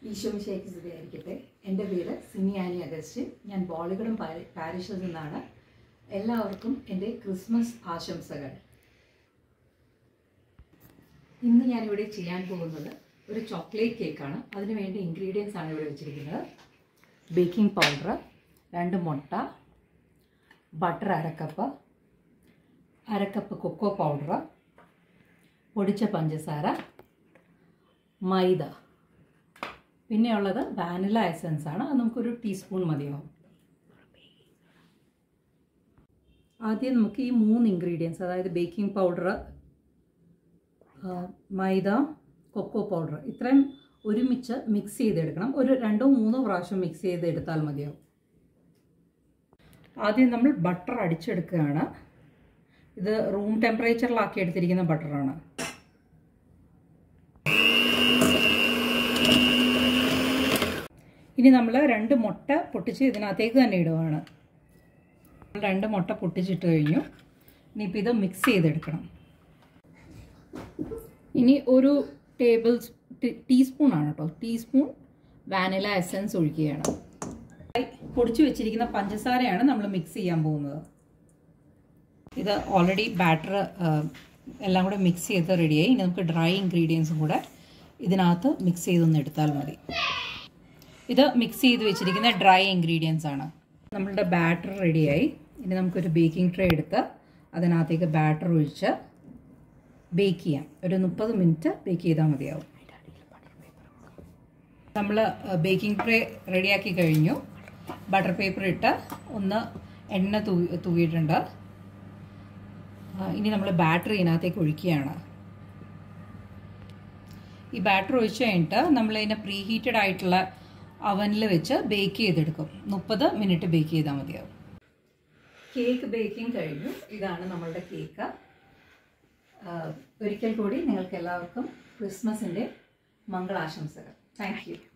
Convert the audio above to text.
ഈശോമിശേക്ക് സ്തുതിയായിരിക്കട്ടെ എൻ്റെ പേര് സിനി ആനി അഗസ്റ്റിൻ ഞാൻ ബോളിഗഡം പാരിഷിൽ നിന്നാണ് എല്ലാവർക്കും എൻ്റെ ക്രിസ്മസ് ആശംസകൾ ഇന്ന് ഞാനിവിടെ ചെയ്യാൻ പോകുന്നത് ഒരു ചോക്ലേറ്റ് കേക്കാണ് അതിന് വേണ്ട ഇൻഗ്രീഡിയൻസ് ആണ് ഇവിടെ വെച്ചിരിക്കുന്നത് ബേക്കിംഗ് പൗഡർ രണ്ട് മുട്ട ബട്ടർ അരക്കപ്പ് അരക്കപ്പ് കൊക്കോ പൗഡർ പൊടിച്ച പഞ്ചസാര മൈദ പിന്നെയുള്ളത് വാനില എസൻസ് ആണ് അത് നമുക്കൊരു ടീസ്പൂൺ മതിയാവും ആദ്യം നമുക്ക് ഈ മൂന്ന് ഇൻഗ്രീഡിയൻസ് അതായത് baking powder maida cocoa powder ഇത്രയും ഒരുമിച്ച് മിക്സ് ചെയ്തെടുക്കണം ഒരു രണ്ടോ മൂന്നോ പ്രാവശ്യം മിക്സ് ചെയ്തെടുത്താൽ മതിയാവും ആദ്യം നമ്മൾ ബട്ടർ അടിച്ചെടുക്കുകയാണ് ഇത് റൂം ടെമ്പറേച്ചറിലാക്കി എടുത്തിരിക്കുന്ന ബട്ടറാണ് ഇനി നമ്മൾ രണ്ട് മുട്ട പൊട്ടിച്ച് ഇതിനകത്തേക്ക് തന്നെ ഇടുവാണ് രണ്ട് മുട്ട പൊട്ടിച്ചിട്ട് കഴിഞ്ഞു ഇനിയിപ്പോൾ ഇത് മിക്സ് ചെയ്തെടുക്കണം ഇനി ഒരു ടേബിൾ ടീസ്പൂൺ ആണ് കേട്ടോ ടീസ്പൂൺ വാനില എസൻസ് ഒഴിക്കുകയാണ് പൊടിച്ചു വെച്ചിരിക്കുന്ന പഞ്ചസാരയാണ് നമ്മൾ മിക്സ് ചെയ്യാൻ പോകുന്നത് ഇത് ഓൾറെഡി ബാറ്റർ എല്ലാം കൂടെ മിക്സ് ചെയ്ത് റെഡിയായി ഇനി നമുക്ക് ഡ്രൈ ഇൻഗ്രീഡിയൻസും കൂടെ ഇതിനകത്ത് മിക്സ് ചെയ്തൊന്ന് എടുത്താൽ മതി ഇത് മിക്സ് ചെയ്ത് വെച്ചിരിക്കുന്ന ഡ്രൈ ഇൻഗ്രീഡിയൻസ് ആണ് നമ്മളുടെ ബാറ്റർ റെഡിയായി ഇനി നമുക്കൊരു ബേക്കിംഗ് ട്രേ എടുത്ത് അതിനകത്തേക്ക് ബാറ്റർ ഒഴിച്ച് ബേക്ക് ചെയ്യാം ഒരു മുപ്പത് മിനിറ്റ് ബേക്ക് ചെയ്താൽ മതിയാവും നമ്മൾ ബേക്കിംഗ് ട്രേ റെഡിയാക്കി കഴിഞ്ഞു ബട്ടർ പേപ്പർ ഇട്ട് ഒന്ന് എണ്ണ തൂ തൂകിയിട്ടുണ്ട് ഇനി നമ്മൾ ബാറ്റർ ഇതിനകത്തേക്ക് ഒഴിക്കുകയാണ് ഈ ബാറ്റർ ഒഴിച്ച് കഴിഞ്ഞിട്ട് നമ്മൾ ഇതിനെ പ്രീ ഹീറ്റഡ് ആയിട്ടുള്ള അവനിൽ വെച്ച് ബേക്ക് ചെയ്തെടുക്കും മുപ്പത് മിനിറ്റ് ബേക്ക് ചെയ്താൽ മതിയാവും കേക്ക് ബേക്കിംഗ് കഴിഞ്ഞു ഇതാണ് നമ്മളുടെ കേക്ക് ഒരിക്കൽ കൂടി നിങ്ങൾക്ക് എല്ലാവർക്കും ക്രിസ്മസിൻ്റെ മംഗളാശംസകൾ താങ്ക് യു